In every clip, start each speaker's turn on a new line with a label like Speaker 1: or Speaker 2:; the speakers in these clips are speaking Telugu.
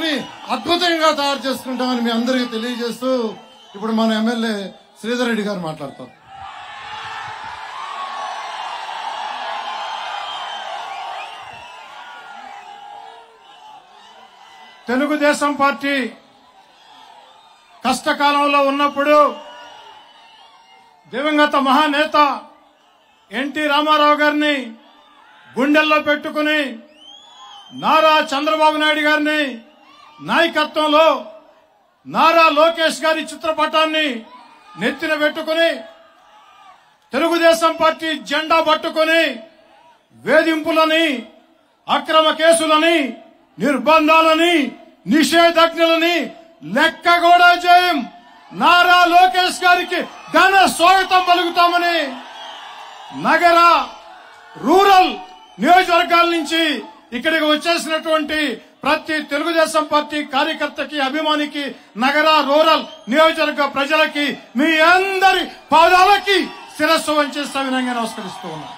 Speaker 1: పార్టీని అద్భుతంగా తయారు చేసుకుంటామని మీ అందరికీ తెలియజేస్తూ ఇప్పుడు మన ఎమ్మెల్యే శ్రీధర్ రెడ్డి గారు మాట్లాడతారు
Speaker 2: తెలుగుదేశం పార్టీ కష్టకాలంలో ఉన్నప్పుడు దివంగత మహానేత ఎన్టీ రామారావు గారిని గుండెల్లో పెట్టుకుని నారా చంద్రబాబు నాయుడు గారిని నాయకత్వంలో నారా లోకేష్ గారి చిత్రపటాన్ని నెత్తిన పెట్టుకుని తెలుగుదేశం పార్టీ జెండా పట్టుకుని వేధింపులని అక్రమ కేసులని నిర్బంధాలని నిషేధాజ్ఞలని లెక్క కూడా చేయం నారా లోకేష్ గారికి ఘన స్వాగతం పలుకుతామని నగర రూరల్ నియోజకవర్గాల నుంచి ఇక్కడికి వచ్చేసినటువంటి ప్రతి తెలుగుదేశం పార్టీ కార్యకర్తకి అభిమానికి నగర రూరల్ నియోజకవర్గ ప్రజలకి మీ అందరి పాదాలకి శిరస్సు వంచే సవినంగా నమస్కరిస్తూ ఉన్నా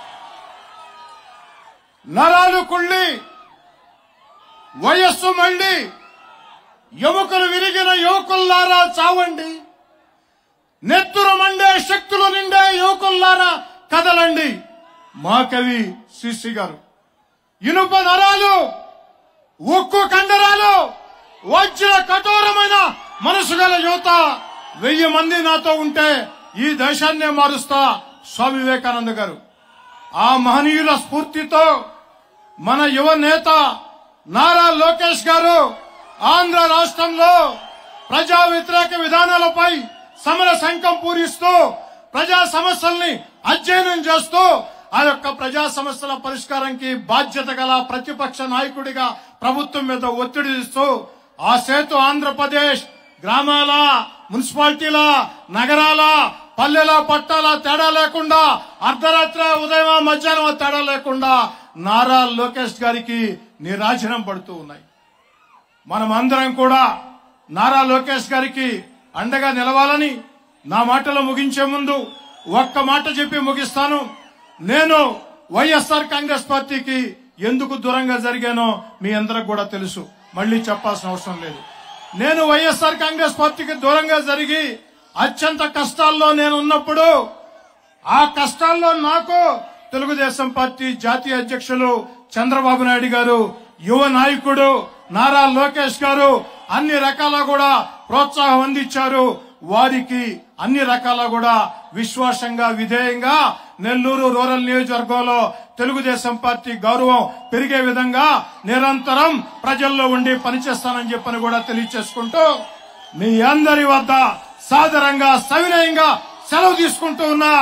Speaker 2: నరాలు కుళ్ళి వయస్సు మండి ఎముకలు విరిగిన యువకుల్లారా చావండి నెత్తురు మండే శక్తులు నిండే యువకుల్లారా కదలండి మా కవి శ్రీశ్రీ గారు ఇనుప నరాలు ఉక్కు కండరాలు వజ్ర కఠోరమైన మనసు గల యువత వెయ్యి మంది నాతో ఉంటే ఈ దేశాన్నే మారుస్తా స్వామి వివేకానంద గారు ఆ మహనీయుల స్ఫూర్తితో మన యువ నేత నారా లోకేష్ గారు ఆంధ్ర రాష్ట్రంలో ప్రజా వ్యతిరేక విధానాలపై సమర శంఖం పూరిస్తూ ప్రజా సమస్యల్ని అధ్యయనం చేస్తూ ఆ యొక్క ప్రజా సమస్యల పరిష్కారానికి బాధ్యత గల ప్రతిపక్ష నాయకుడిగా ప్రభుత్వం మీద ఒత్తిడి ఇస్తూ ఆ సేతు ఆంధ్రప్రదేశ్ గ్రామాల మున్సిపాలిటీల నగరాల పల్లెల పట్టాల తేడా లేకుండా అర్ధరాత్రి ఉదయం మధ్యాహ్నం తేడా లేకుండా నారా లోకేష్ గారికి నిరాజనం పడుతూ ఉన్నాయి మనం అందరం కూడా నారా లోకేష్ గారికి అండగా నిలవాలని నా మాటలు ముగించే ముందు ఒక్క మాట చెప్పి ముగిస్తాను నేను వైఎస్ఆర్ కాంగ్రెస్ పార్టీకి ఎందుకు దూరంగా జరిగానో మీ అందరికి కూడా తెలుసు మళ్ళీ చెప్పాల్సిన అవసరం లేదు నేను వైఎస్ఆర్ కాంగ్రెస్ పార్టీకి దూరంగా జరిగి అత్యంత కష్టాల్లో నేను ఉన్నప్పుడు ఆ కష్టాల్లో నాకు తెలుగుదేశం పార్టీ జాతీయ అధ్యక్షులు చంద్రబాబు నాయుడు గారు యువ నాయకుడు నారా లోకేష్ గారు అన్ని రకాల కూడా ప్రోత్సాహం అందించారు వారికి అన్ని రకాల కూడా విశ్వాసంగా విధేయంగా నెల్లూరు రూరల్ నియోజకవర్గంలో తెలుగుదేశం పార్టీ గౌరవం పెరిగే విధంగా నిరంతరం ప్రజల్లో ఉండి పనిచేస్తానని చెప్పని కూడా తెలియచేసుకుంటూ మీ అందరి వద్ద సాదరంగా సవినయంగా సెలవు తీసుకుంటూ ఉన్నా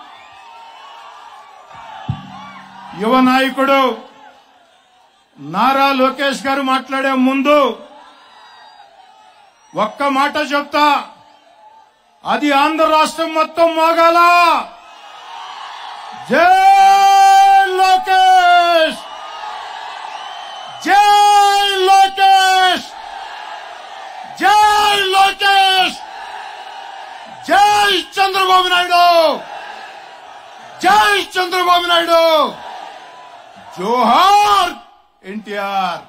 Speaker 2: యువ నాయకుడు నారా లోకేష్ గారు మాట్లాడే ముందు ఒక్క మాట చెప్తా అది ఆంధ్ర రాష్ట్రం మొత్తం మోగాల జై లోకేష్ జై లోకేష్ జై లోకేష్ జై చంద్రబాబు నాయుడు జై చంద్రబాబు నాయుడు జోహార్ ఎన్టీఆర్